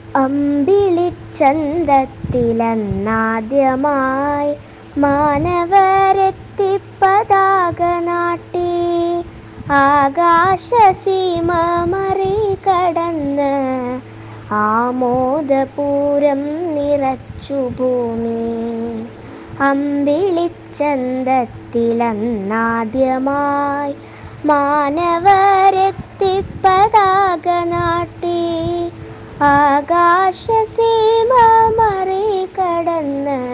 അമ്പിളിച്ചന്തത്തിലെന്നാദ്യമായി മാനവരെത്തി പതാക നാട്ടി ആകാശസീമ മറികടന്ന് ആമോദപൂരം നിറച്ചു ഭൂമി അമ്പിളിച്ചന്തത്തിലെന്നാദ്യമായി മാനവരെത്തി പതാക നാട്ടി ആകാശസീമ മറികടന്ന്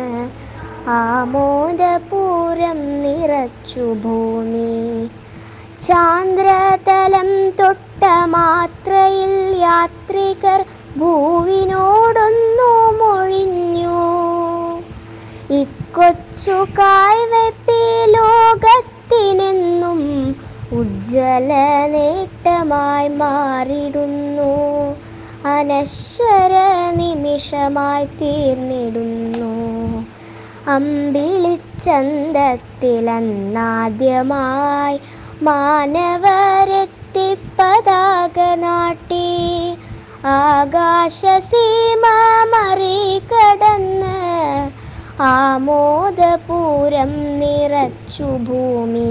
ആമോദപൂരം നിറച്ചു ഭൂമി ചാന്ദ്രതലം തൊട്ട മാത്രയിൽ യാത്രികർ ഭൂവിനോടൊന്നു മൊഴിഞ്ഞു ഇക്കൊച്ചു കായ്വെപ്പി ലോകത്തിനെന്നും ഉജ്ജ്വല നേട്ടമായി മാറിടുന്നു അനശ്വര നിമിഷമായി തീർന്നിടുന്നു അമ്പിളിച്ചന്തത്തിലെന്നാദ്യമായി മാനവരെത്തി പതാക നാട്ടി ആകാശസീമ മറികടന്ന് ആമോദപൂരം നിറച്ചു ഭൂമി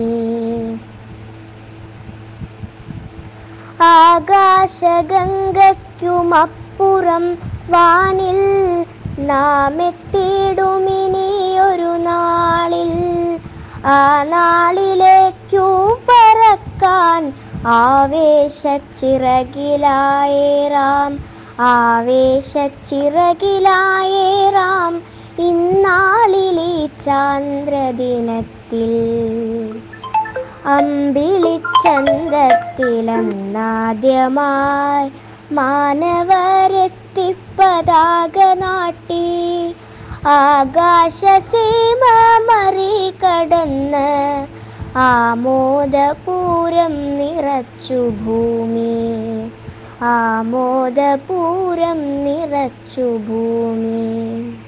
ആകാശഗംഗയ്ക്കുമപ്പുറം വാനിൽ നാം എത്തിയിടുമിനിയൊരു നാളിൽ ആ നാളിലേക്കു പറക്കാൻ ആവേശച്ചിറകിലായേറാം ആവേശച്ചിറകിലായേറാം ഇന്നാളിലീ ചാന്ദ്രദിനത്തിൽ അമ്പിളിച്ചന്തത്തിലെന്നാദ്യമായി മാനവരെത്തി പതാക നാട്ടി ആകാശസീമ മറികടന്ന് ആമോദപൂരം നിറച്ചു ഭൂമി ആമോദപൂരം നിറച്ചു ഭൂമി